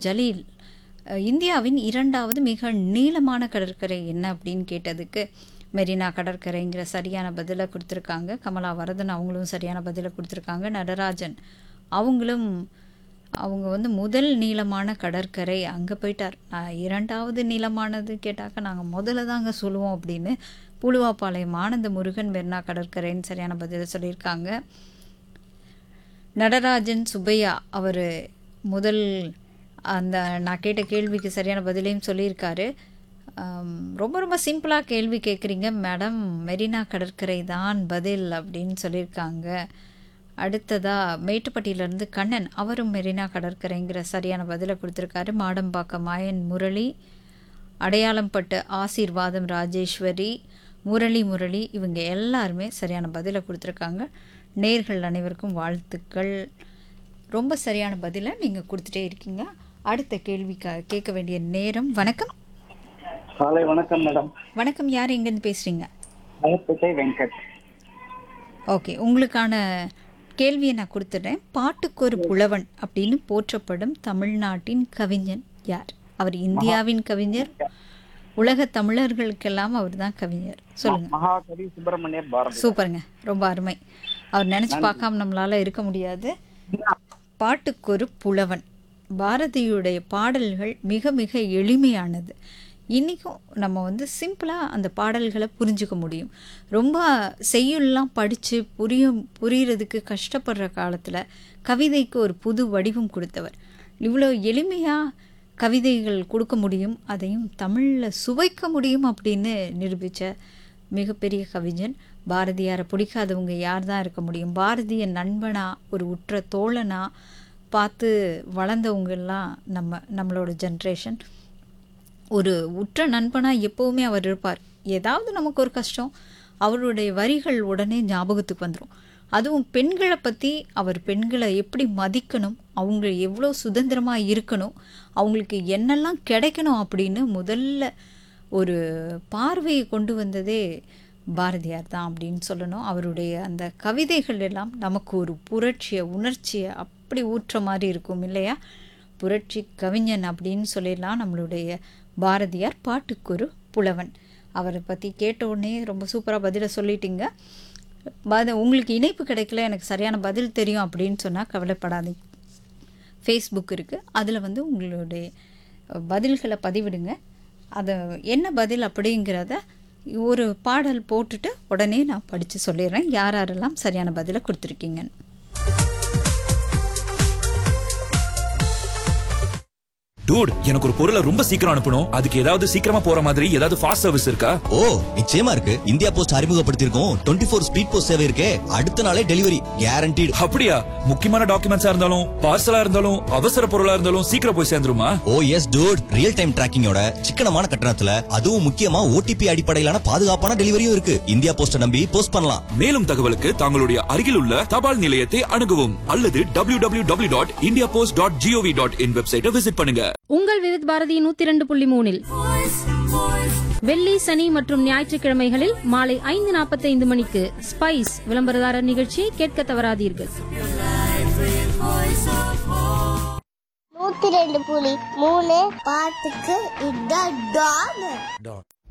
ஜலீல் அஹ், இந்தியாவின் இரண்டாவது மிக நீளமான கடற்கரை என்ன அப்படின்னு கேட்டதுக்கு மெரினா கடற்கரைங்கிற சரியான பதிலை கொடுத்துருக்காங்க கமலா வரதன் அவங்களும் சரியான பதிலை கொடுத்துருக்காங்க நடராஜன் அவங்களும் அவங்க வந்து முதல் நீளமான கடற்கரை அங்கே போயிட்டார் நான் இரண்டாவது நீளமானது கேட்டாக்க நாங்கள் முதல்ல தாங்க சொல்லுவோம் அப்படின்னு புழுவாப்பாளையம் ஆனந்த முருகன் மெரினா கடற்கரைன்னு சரியான பதிலை சொல்லியிருக்காங்க நடராஜன் சுப்பையா அவர் முதல் அந்த நான் கேட்ட கேள்விக்கு சரியான பதிலையும் சொல்லியிருக்காரு ஆம், ரொம்ப ரொம்ப சிம்பிளாக கேள்வி கேட்குறீங்க மேடம் மெரினா கடற்கரை தான் பதில் அப்படின்னு சொல்லியிருக்காங்க அடுத்ததாக மேட்டுப்பட்டியிலேருந்து கண்ணன் அவரும் மெரினா கடற்கரைங்கிற சரியான பதிலை கொடுத்துருக்காரு மாடம்பாக்கம் மாயன் முரளி அடையாளம் பட்டு ஆசீர்வாதம் ராஜேஸ்வரி முரளி முரளி இவங்க எல்லாருமே சரியான பதிலை கொடுத்துருக்காங்க நேர்கள் அனைவருக்கும் வாழ்த்துக்கள் ரொம்ப சரியான பதிலை நீங்கள் கொடுத்துட்டே இருக்கீங்க அடுத்த கேள்வி க- கேட்க வேண்டிய நேரம் வணக்கம் காலை வணக்கம் மேடம் வணக்கம் யார் எங்கேருந்து பேசுகிறீங்க மலப்பேட்டை வெங்கட் ஓகே உங்களுக்கான கேள்வியை நான் கொடுத்துட்றேன் பாட்டுக்கொரு புலவன் அப்படின்னு போற்றப்படும் தமிழ்நாட்டின் கவிஞன் யார் அவர் இந்தியாவின் கவிஞர் உலக தமிழர்களுக்கெல்லாம் அவர் தான் கவிஞர் சொல்லுங்க மகாகவி சுப்பிரமணியர் பாரதி சூப்பருங்க ரொம்ப அருமை அவர் நினச்சி பார்க்காம நம்மளால இருக்க முடியாது பாட்டுக்கொரு புலவன் பாரதியுடைய பாடல்கள் மிக மிக எளிமையானது இன்றைக்கும் நம்ம வந்து சிம்பிளாக அந்த பாடல்களை புரிஞ்சுக்க முடியும் ரொம்ப செய்யுள்லாம் படித்து புரியும் புரியறதுக்கு கஷ்டப்படுற காலத்தில் கவிதைக்கு ஒரு புது வடிவம் கொடுத்தவர் இவ்வளோ எளிமையாக கவிதைகள் கொடுக்க முடியும் அதையும் தமிழில் சுவைக்க முடியும் அப்படின்னு நிரூபித்த மிகப்பெரிய கவிஞன் பாரதியாரை பிடிக்காதவங்க யார் தான் இருக்க முடியும் பாரதிய நண்பனா ஒரு உற்ற தோழனா பார்த்து வளர்ந்தவங்கெல்லாம் நம்ம நம்மளோட ஜென்ரேஷன் ஒரு உற்ற நண்பனாக எப்போவுமே அவர் இருப்பார் ஏதாவது நமக்கு ஒரு கஷ்டம் அவருடைய வரிகள் உடனே ஞாபகத்துக்கு வந்துடும் அதுவும் பெண்களை பற்றி அவர் பெண்களை எப்படி மதிக்கணும் அவங்க எவ்வளோ சுதந்திரமாக இருக்கணும் அவங்களுக்கு என்னெல்லாம் கிடைக்கணும் அப்படின்னு முதல்ல ஒரு பார்வையை கொண்டு வந்ததே பாரதியார் தான் அப்படின்னு சொல்லணும் அவருடைய அந்த கவிதைகள் எல்லாம் நமக்கு ஒரு புரட்சியை உணர்ச்சியை அப்படி ஊற்ற மாதிரி இருக்கும் இல்லையா புரட்சி கவிஞன் அப்படின்னு சொல்லிடலாம் நம்மளுடைய பாரதியார் பாட்டுக்கொரு புலவன் அவரை பற்றி கேட்ட உடனே ரொம்ப சூப்பராக பதிலை சொல்லிட்டீங்க பத உங்களுக்கு இணைப்பு கிடைக்கல எனக்கு சரியான பதில் தெரியும் அப்படின்னு சொன்னால் கவலைப்படாதீங்க ஃபேஸ்புக் இருக்குது அதில் வந்து உங்களுடைய பதில்களை பதிவிடுங்க அதை என்ன பதில் அப்படிங்கிறத ஒரு பாடல் போட்டுட்டு உடனே நான் படித்து சொல்லிடுறேன் யார் யாரெல்லாம் சரியான பதிலை கொடுத்துருக்கீங்கன்னு டூட் எனக்கு ஒரு பொருளை ரொம்ப சீக்கிரம் அனுப்பணும் அதுக்கு ஏதாவது சீக்கிரமா போற மாதிரி ஏதாவது ஃபாஸ்ட் சர்வீஸ் இருக்கா ஓ நிச்சயமா இருக்கு இந்தியா போஸ்ட் அறிமுகப்படுத்தியிருக்கோம் டுவெண்ட்டி ஃபோர் ஸ்பீட் போஸ்ட் சேவை இருக்கே அடுத்த நாளே டெலிவரி கேரண்டீடு அப்படியா முக்கியமான டாக்குமெண்ட்ஸா இருந்தாலும் பார்சலா இருந்தாலும் அவசர பொருளா இருந்தாலும் சீக்கிரம் போய் சேர்ந்துருமா oh yes dude real time டிராக்கிங்கோட சிக்கனமான கட்டணத்துல அதுவும் முக்கியமா ஓடிபி அடிப்படையிலான பாதுகாப்பான டெலிவரியும் இருக்கு இந்தியா போஸ்ட நம்பி போஸ்ட் பண்ணலாம் மேலும் தகவலுக்கு தங்களுடைய அருகில் உள்ள தபால் நிலையத்தை அணுகவும் அல்லது W W W dot India post dot G O V dot in வெப்சைட்டை விசிட் பண்ணுங்க உங்கள் விவித் பாரதி நூத்தி இரண்டு புள்ளி மூணில் வெள்ளி சனி மற்றும் ஞாயிற்றுக்கிழமைகளில் மாலை ஐந்து நாற்பத்தைந்து மணிக்கு ஸ்பைஸ் விளம்பரதாரர் நிகழ்ச்சியை கேட்க தவறாதீர்கள் நூத்தி ரெண்டு புலி மூணு பாட்டுக்கு இதான் டான்